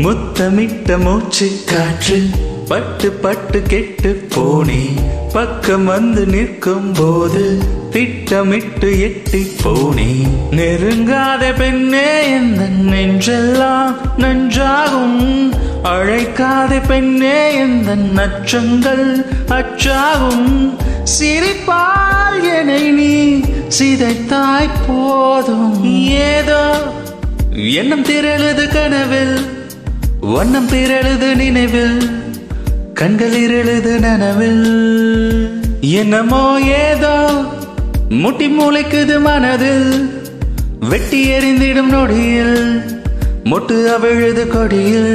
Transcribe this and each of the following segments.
முத்தமிட்ட மூச்சு காற்று பட்டு பட்டு கெட்டு போனே பக்கம் வந்து நிற்கும் போது திட்டமிட்டு எட்டி போனே நெருங்காத பெண்ணே எந்த நெஞ்செல்லாம் நன்றாகும் அழைக்காத பெண்ணே எந்த நச்சங்கள் அச்சாகும் சிரிப்பால் என்னை நீ சிதைத்தாய் போதும் ஏதோ எண்ணம் திரழுது கனவில் வண்ணம் திரழுது நினைவில் கண்கள் இருளுது நனவில் என்னமோ ஏதோ முட்டி மூளைக்குது மனதில் வெட்டி எறிந்திடும் நொடியில் மொட்டு அவிழுது கொடியில்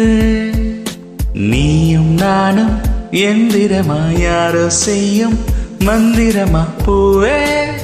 நீயும் நானும் எந்திரமா யாரோ செய்யும் மந்திரமா பூவே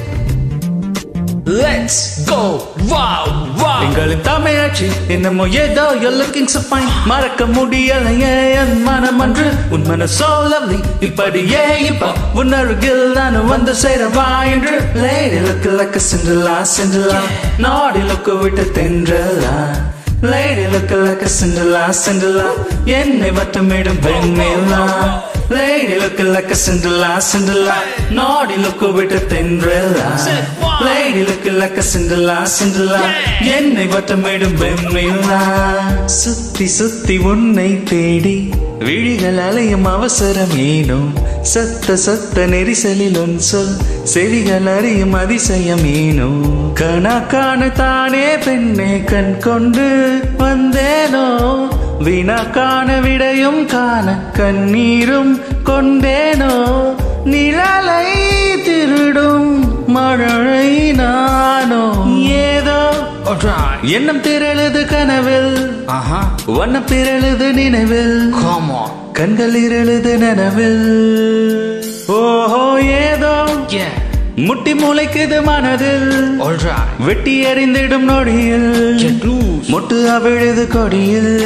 Let's go! Wow! Wow! எங்களின் தமிழாட்சி என்னமோ ஏதோ you're looking so fine மறக்க முடியலையே என் மனம் அன்று உன் மன so lovely இப்படியே இப்போ உன் அருகில் நான் வந்து சேரவா என்று lady look like a Cinderella Cinderella நாடி look விட்டு தென்றலா lady look like a Cinderella Cinderella என்னை வட்டமிடும் பெண்மேலா lady look like a Cinderella Cinderella நாடி look விட்டு தென்றலா lady look like a Cinderella Cinderella என்னை வட்டமிடும் பெண்மையில்லா சுத்தி சுத்தி உன்னை தேடி விழிகள் அலையும் அவசரம் ஏனோ சத்த சத்த நெரிசலில் உன் சொல் செவிகள் அறியும் அதிசயம் ஏனோ கணா காண தானே பெண்ணே கண் கொண்டு வந்தேனோ வினா காண விடையும் காண கண்ணீரும் கொண்டேனோ நிழலை திருடும் மழை நானோ ஏதோ Alright. எண்ணம் திரழுது கனவில் Uh huh. வண்ணம் திரழுது நினைவில் Come on. கண்கள் இருளுது நனவில் ஓஹோ ஏதோ Yeah. முட்டி முளைக்குது மனதில் Alright. வெட்டி எறிந்திடும் நொடியில் Get loose. மொட்டு அவிழுது கொடியில்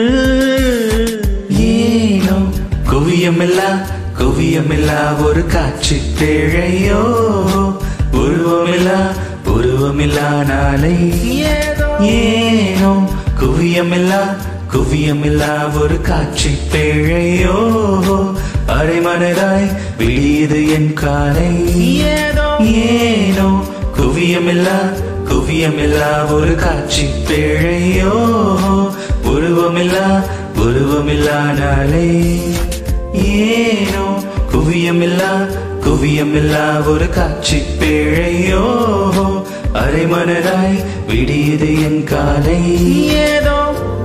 ஏனோ குவியமில்லா குவியமில்லா ஒரு காட்சி பேழையோ உருவமில்லா உருவமில்லா நாளை ஏனோ குவியமில்லா குவியமில்லா ஒரு காட்சி பேழையோ அரை மனதாய் விடியது என் காலை ஏனோ குவியமில்லா குவியமில்லா ஒரு காட்சி பேழையோ உருவமில்லா உருவமில்லா நாளை ஏனோ குவியமில்லா குவியமில்லா ஒரு காட்சி பேழையோ அரை மனதாய் விடியது என் காலை ஏதோ